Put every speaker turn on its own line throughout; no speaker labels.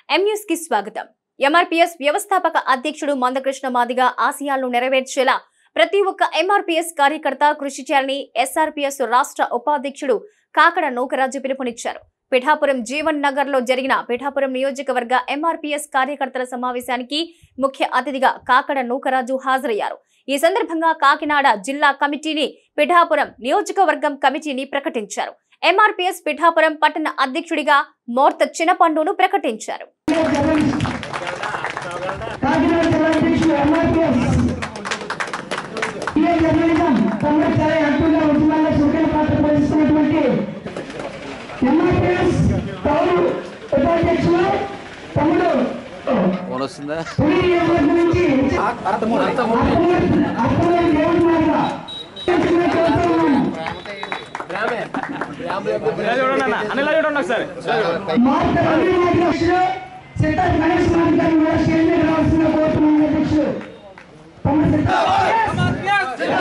M news కి స్వాగతం MRPS వ్యవస్థాపక అధ్యక్షుడు మందకృష్ణ మాదిగ ఆశయాలను నెరవేర్చేలా ప్రతి ఒక్క ఎంఆర్పీఎస్ కార్యకర్త కృషి చేయాలని ఎస్ఆర్పీఎస్ రాష్ట్ర ఉపాధ్యక్షుడు కాకడ నూకరాజు పిలుపునిచ్చారు పిఠాపురం జీవన్ నగర్ లో జరిగిన పిఠాపురం నియోజకవర్గ ఎంఆర్పీఎస్ కార్యకర్తల సమావేశానికి ముఖ్య అతిథిగా కాకడ నూకరాజు హాజరయ్యారు ఈ సందర్భంగా కాకినాడ జిల్లా కమిటీని పిఠాపురం నియోజకవర్గం కమిటీని ప్రకటించారు ఎంఆర్పీఎస్ పిఠాపురం పట్టణ అధ్యక్షుడిగా మోర్త చినపండును ప్రకటించారు
కాకినాడ జిల్లా అధ్యక్షులు ఎంఆర్పిఎస్ పిఎం జర్నలిజం తమ్ముడు చాలా యాక్టివ్గా ఉద్యమాల్లో చురుకైన పాత్ర పోషిస్తున్నటువంటి ఎంఆర్పిఎస్ పౌరు ఉపాధ్యక్షులు తమ్ముడు
ఫోన్ వస్తుందా
పులి నియోజకవర్గం నుంచి అర్థమైన దేవుడి మాదిగా కోరుతూ ఉన్నాను
ఇలా చూడండి అన్న అన్న ఇలా చూడండి ఒకసారి
మార్త రవి నాయక్ అధ్యక్షులు సిద్ధార్థ గణేష్ కుమార్ గారిని కూడా స్టేజ్ మీద రావాల్సిందిగా కోరుతున్నాను అధ్యక్షులు తమ్ముడు సిద్ధార్థ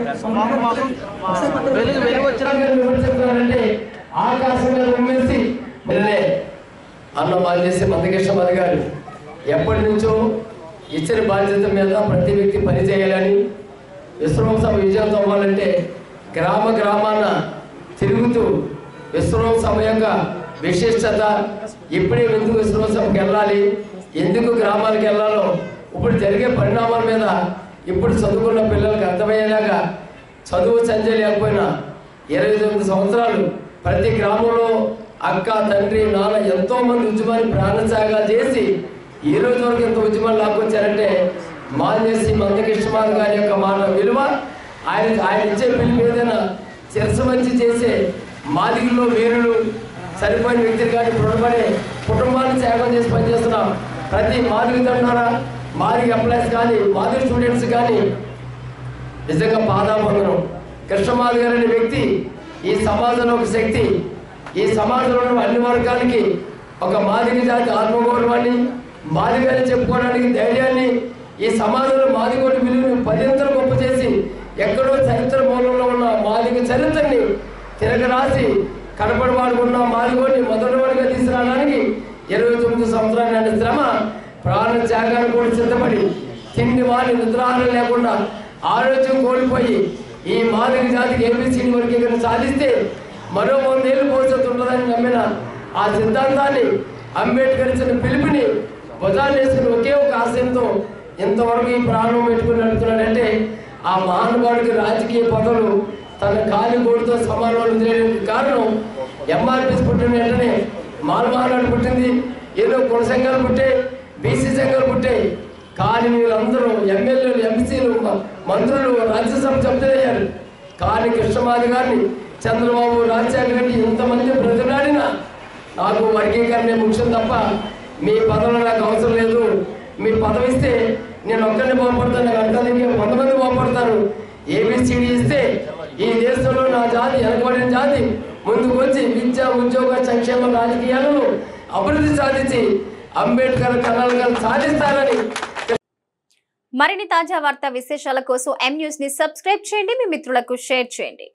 వెలుగు వెలుగు వచ్చిన
విమర్శిస్తున్నారంటే ఆకాశంగా ఉమ్మేసి వెళ్ళే అన్న బాధ్యత మందకృష్ణమది గారు ఎప్పటి నుంచో ఇచ్చిన బాధ్యత మీద ప్రతి వ్యక్తి పని చేయాలని విశ్రమసభ విజయం అవ్వాలంటే గ్రామ గ్రామాన తిరుగుతూ విశ్రమసభ యొక్క విశిష్టత ఇప్పుడే ఎందుకు విశ్రమసభకి వెళ్ళాలి ఎందుకు గ్రామాలకు వెళ్ళాలో ఇప్పుడు జరిగే పరిణామాల మీద ఇప్పుడు చదువుకున్న పిల్లలకు అర్థమయ్యేలాగా చదువు సంజయ్ లేకపోయినా ఇరవై తొమ్మిది సంవత్సరాలు ప్రతి గ్రామంలో అక్క తండ్రి నాన్న ఎంతో మంది ఉద్యమాన్ని ప్రాణత్యాగాలు చేసి ఈ రోజు వరకు ఎంత ఉద్యమాలు లాక్కొచ్చారంటే మాన్యసి మందకృష్ణమాన్ గారి యొక్క మాట విలువ ఆయన ఆయన ఇచ్చే పిలుపు ఏదైనా శిరస మంచి చేసే మాదిగిలో వీరులు సరిపోయిన వ్యక్తులు కానీ రుణపడే కుటుంబాన్ని త్యాగం చేసి పనిచేస్తున్నాం ప్రతి మాదిగి తండ్రి మాదిగి ఎంప్లాయీస్ కానీ మాదిగి స్టూడెంట్స్ కానీ నిజంగా పాదాబంధనం కృష్ణమాధి గారు అనే వ్యక్తి ఈ సమాజంలో ఒక శక్తి ఈ సమాజంలో ఉన్న అన్ని వర్గాలకి ఒక మాదిగ జాతి ఆత్మగౌరవాన్ని మాదిగని చెప్పుకోవడానికి ధైర్యాన్ని ఈ సమాజంలో మాదిగోటి విలువను పదింతలు గొప్ప చేసి ఎక్కడో చరిత్ర మూలంలో ఉన్న మాదిగ చరిత్రని తిరగరాసి కనపడి వాడుకున్న మాదిగోటి మొదటి వాడిగా తీసుకురావడానికి ఇరవై తొమ్మిది సంవత్సరాల నాటి శ్రమ ప్రాణ త్యాగాన్ని కూడా సిద్ధపడి తిండి వారి నిద్రాహారం లేకుండా ఆరోగ్యం కోల్పోయి ఈ మాదిరి జాతికి ఏబిసిడి వరకు ఇక్కడ సాధిస్తే మరో వందేళ్ళు భవిష్యత్తు ఉంటుందని నమ్మిన ఆ సిద్ధాంతాన్ని అంబేద్కర్ ఇచ్చిన పిలుపుని భుజాన్ని వేసుకుని ఒకే ఒక ఆశయంతో ఇంతవరకు ఈ ప్రాణం పెట్టుకుని నడుపుతున్నాడంటే ఆ మహానుభావుడికి రాజకీయ పదవులు తన కాలి గోడుతో సమానం చేయడానికి కారణం ఎంఆర్పీస్ పుట్టిన వెంటనే మాలమహానాడు పుట్టింది ఏదో కుల సంఘాలు పుట్టాయి బీసీ సంఘాలు పుట్టాయి కానీ వీళ్ళందరూ ఎమ్మెల్యేలు ఎంపీసీలు మంత్రులు రాజ్యసభ సభ్యులయ్యారు కానీ కృష్ణమాది గారిని చంద్రబాబు రాజశేఖర రెడ్డి ఇంతమంది ప్రతినాడినా నాకు వర్గీకరణ ముఖ్యం తప్ప మీ పదవులు నాకు అవసరం లేదు మీ పదవి ఇస్తే నేను ఒక్కరిని బాగుపడతాను నాకు అంటానికి వంద మంది బాగుపడతారు ఏబిసిడి ఇస్తే ఈ దేశంలో నా జాతి వెనకబడిన జాతి ముందుకు వచ్చి విద్య ఉద్యోగ సంక్షేమ రాజకీయాలను అభివృద్ధి సాధించి అంబేద్కర్ కళలు సాధిస్తారని
మరిన్ని తాజా వార్తా విశేషాల కోసం ఎం న్యూస్ ని సబ్స్క్రైబ్ చేయండి మీ మిత్రులకు షేర్ చేయండి